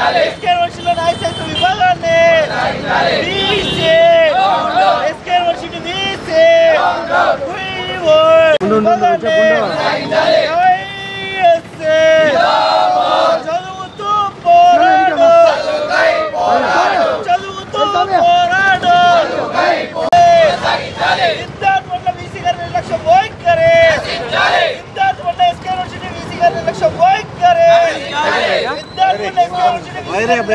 SK యూనివర్సిటీలో న్యాయశాస్త్ర విభాగాన్ని తీసే ఎస్కే యూనివర్సిటీ తీసే విభాగాన్ని వైఎస్ఏ చదువుతూ పోరాడు చదువుతూ పోరాడు సిద్ధార్థ్ పట్ల వీసీ గారి నిర్లక్ష్యం వైఖరి సిద్ధార్థ్ పట్ల ఎస్కే యూనివర్సిటీ వీసీ గారి నిర్లక్ష్యం వైఖరి సిద్ధార్థ్ పట్ల ఎస్కే యూనివర్సిటీ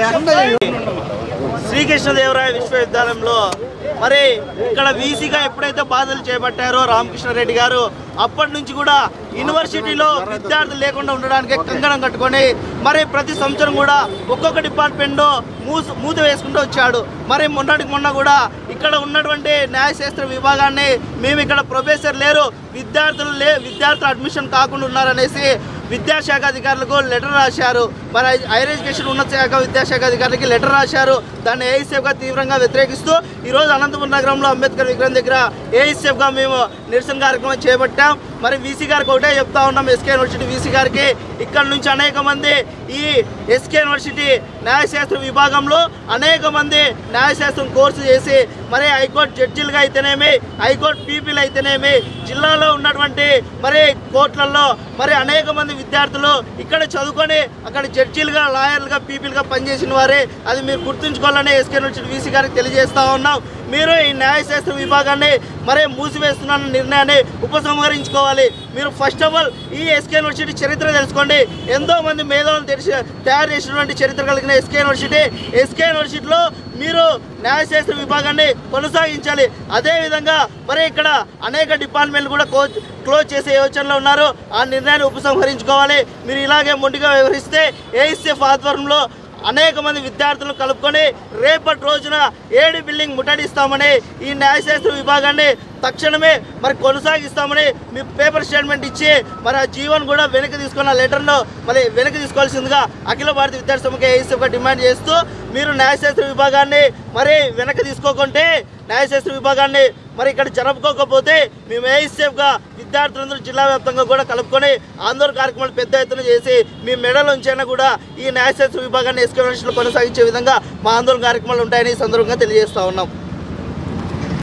శ్రీకృష్ణదేవరాయ విశ్వవిద్యాలయంలో మరి ఇక్కడ వీసీగా ఎప్పుడైతే బాధలు చేపట్టారో రామకృష్ణారెడ్డి గారు అప్పటి నుంచి కూడా యూనివర్సిటీలో విద్యార్థులు లేకుండా ఉండడానికి కంకణం కట్టుకొని మరి ప్రతి సంవత్సరం కూడా ఒక్కొక్క డిపార్ట్మెంట్ మూసు మూత వేసుకుంటూ వచ్చాడు మరి మొన్నటికి మొన్న కూడా ఇక్కడ ఉన్నటువంటి న్యాయశాస్త్ర విభాగాన్ని మేము ఇక్కడ ప్రొఫెసర్ లేరు విద్యార్థులు లే విద్యార్థులు అడ్మిషన్ కాకుండా ఉన్నారనేసి విద్యాశాఖ అధికారులకు లెటర్ రాశారు మరి హైయర్ ఎడ్యుకేషన్ ఉన్నత శాఖ విద్యాశాఖ అధికారులకి లెటర్ రాశారు దాన్ని ఏఐసీఎఫ్గా తీవ్రంగా వ్యతిరేకిస్తూ ఈరోజు అనంతపురం నగరంలో అంబేద్కర్ విగ్రహం దగ్గర ఏఐసీఎఫ్గా మేము నిరసన కార్యక్రమం చేపట్టాం మరి వీసీ గారికి ఒకటే చెప్తా ఉన్నాం ఎస్కే యూనివర్సిటీ వీసీ గారికి ఇక్కడ నుంచి అనేక మంది ఈ ఎస్కే యూనివర్సిటీ న్యాయశాస్త్ర విభాగంలో అనేక మంది న్యాయశాస్త్రం కోర్సు చేసి మరి హైకోర్టు జడ్జిలుగా అయితేనేమి హైకోర్టు పీపీలు అయితేనేమి జిల్లాలో ఉన్నటువంటి మరి కోర్టులలో మరి అనేక మంది విద్యార్థులు ఇక్కడ చదువుకొని అక్కడ జడ్జీలుగా లాయర్లుగా పీపీలుగా పనిచేసిన వారే అది మీరు గుర్తుంచుకోవాలని ఎస్కే యూనివర్సిటీ వీసీ గారికి తెలియజేస్తా ఉన్నాం మీరు ఈ న్యాయశాస్త్ర విభాగాన్ని మరి మూసివేస్తున్న నిర్ణయాన్ని ఉపసంహరించుకోవాలి మీరు ఫస్ట్ ఆఫ్ ఆల్ ఈ ఎస్కే యూనివర్సిటీ చరిత్ర తెలుసుకోండి ఎంతో మంది మేధావులు తెలిసి తయారు చేసినటువంటి చరిత్ర కలిగిన ఎస్కే యూనివర్సిటీ ఎస్కే యూనివర్సిటీలో మీరు న్యాయశాస్త్ర విభాగాన్ని కొనసాగించాలి అదేవిధంగా మరి ఇక్కడ అనేక డిపార్ట్మెంట్లు కూడా కోచ్ క్లోజ్ చేసే యోచనలో ఉన్నారు ఆ నిర్ణయాన్ని ఉపసంహరించుకోవాలి మీరు ఇలాగే మొండిగా వ్యవహరిస్తే ఏఎస్ఎఫ్ ఆధ్వర్యంలో అనేక మంది విద్యార్థులను కలుపుకొని రేపటి రోజున ఏడు బిల్డింగ్ ముట్టడిస్తామని ఈ న్యాయశాస్త్ర విభాగాన్ని తక్షణమే మరి కొనసాగిస్తామని మీ పేపర్ స్టేట్మెంట్ ఇచ్చి మరి ఆ జీవన్ కూడా వెనక్కి తీసుకున్న లెటర్ను మరి వెనక్కి తీసుకోవాల్సిందిగా అఖిల భారత విద్యార్థి సమైక్య ఏఎస్ఎఫ్గా డిమాండ్ చేస్తూ మీరు న్యాయశాస్త్ర విభాగాన్ని మరి వెనక్కి తీసుకోకుంటే న్యాయశాస్త్ర విభాగాన్ని మరి ఇక్కడ జరుపుకోకపోతే మేము ఏఎస్ఎఫ్గా విద్యార్థులందరూ జిల్లా వ్యాప్తంగా కూడా కలుపుకొని ఆందోళన కార్యక్రమాలు పెద్ద ఎత్తున చేసి మీ మెడల ఉంచైనా కూడా ఈ న్యాయశాస్త్ర విభాగాన్ని ఎస్కే యూనివర్సిటీలో కొనసాగించే విధంగా మా ఆందోళన కార్యక్రమాలు ఉంటాయని ఈ సందర్భంగా తెలియజేస్తా ఉన్నాం